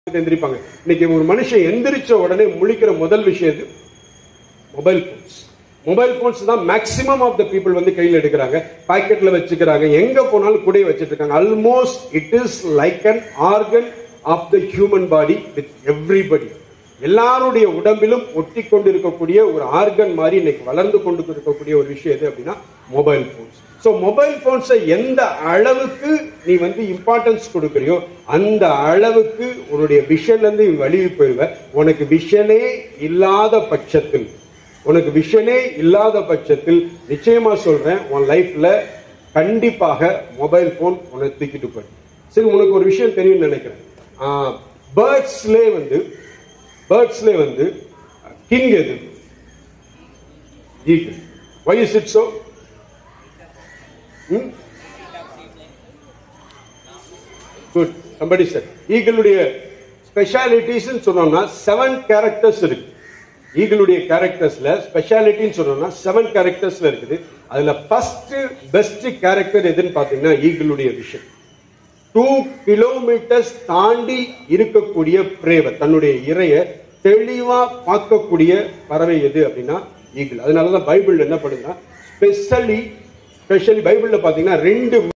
எந்திரிப்பாங்க இன்னைக்கு ஒரு மனுஷன் எந்திரிச்ச உடனே முழிக்கிற முதல் விஷயம் எது மொபைல் போன்ஸ் மொபைல் போன்ஸ் தான் மேக்ஸிமம் ஆஃப் த பீப்புள் வந்து கையில் எடுக்கிறாங்க பாக்கெட்ல வச்சுக்கிறாங்க எங்க போனாலும் கூட வச்சிட்டு இருக்காங்க almost it is like an organ of the human body with everybody எல்லாருடைய உடம்பிலும் ஒட்டி கொண்டு இருக்கக்கூடிய ஒரு ஆர்கன் மாதிரி இன்னைக்கு வளர்ந்து கொண்டு இருக்கக்கூடிய ஒரு விஷயம் எது அப்படின்னா மொபைல் போன்ஸ் ஸோ மொபைல் போன்ஸை எந்த அளவுக்கு நீ வந்து இம்பார்ட்டன்ஸ் கொடுக்குறியோ அந்த அளவுக்கு உன்னுடைய விஷன்ல இருந்து நீ வலிவு போயிடுவ உனக்கு விஷனே இல்லாத பட்சத்தில் உனக்கு விஷனே இல்லாத பட்சத்தில் நிச்சயமா சொல்றேன் உன் லைஃப்ல கண்டிப்பாக மொபைல் போன் உன்னை தூக்கிட்டு போயிடும் சரி உனக்கு ஒரு விஷயம் தெரியும்னு நினைக்கிறேன் பேர்ட்ஸ்லே வந்து பேர்ட்ஸ்லே வந்து கிங் எது eagle why is it so good somebody sir ஈகிளுடைய ஸ்பெஷாலிட்டிஸ் சொன்னோம்னா செவன் கேரக்டர்ஸ் இருக்கு ஈகிளுடைய கேரக்டர்ஸ்ல ஸ்பெஷாலிட்டின்னு சொன்னோம்னா செவன் கேரக்டர்ஸ்ல இருக்குது அதுல ஃபர்ஸ்ட் பெஸ்ட் கேரக்டர் எதுன்னு பாத்தீங்கன்னா ஈகிளுடைய விஷன் டூ கிலோமீட்டர்ஸ் தாண்டி இருக்கக்கூடிய பிரேவை தன்னுடைய இறைய தெளிவா பார்க்கக்கூடிய பறவை எது அப்படின்னா ஈகிள் அதனாலதான் பைபிள் என்ன பண்ணுதுன்னா ஸ்பெஷலி ஸ்பெஷலி பைபிள்ல பாத்தீங்கன்னா ரெண்டு